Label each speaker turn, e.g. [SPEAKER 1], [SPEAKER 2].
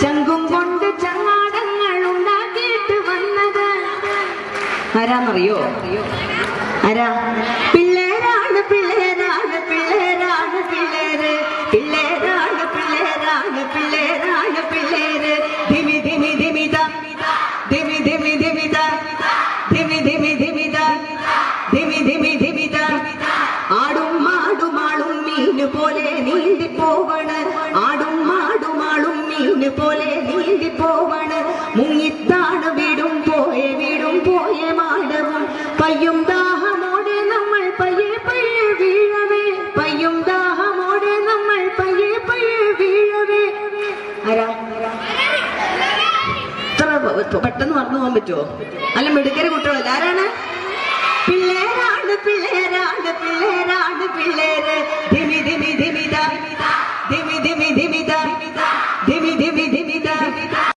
[SPEAKER 1] ചങ്കും കൊണ്ട് ചങ്ങാടങ്ങൾ ഉണ്ടാക്കിയിട്ട് വന്നത് ആരാന്നറിയോ ആരാ പിള്ളേരാണ് പിള്ളേരാണ് പിള്ളേരാണ് പിള്ളേര് പിള്ളേരാണ് പിള്ളേരാണ് പിള്ളേരാണ് പിള്ളേര് ധിമി ധിമി ധിമിത ധിമി ധിമി ധിമിത ധിമി ധിമി ധിമിത ധിമി ധിമി ധിമിത ആടും മാടും ആളും മീന് പോലെ നീന്തി പോവണ് ആടും മാടും ആളും മീന് പോലെ നീന്തി പോവണ് മുങ്ങിത്താണ് വീടും പോയ വീടും പോയ മാടവും പയ്യും ദാഹമോടെ നമ്മൾ പയ്യെ പയ്യെ വീഴവേ പയ്യും ദാഹമോടെ നമ്മൾ പയ്യെ പയ്യെ വീഴവേ ആരാ ഇത്ര പ- പെട്ടെന്ന് മറന്നു പോകാൻ പറ്റുമോ അല്ല മിടുക്കര് കുട്ടികളല്ല ആരാണ് പിള്ളേരാണ് പിള്ളേരാണ് പിള്ളേരാണ് പിള്ളേര് ധിമി ധിമി ധിമിത ധിമി ധിമി ധിമിത ധിമി ധിമി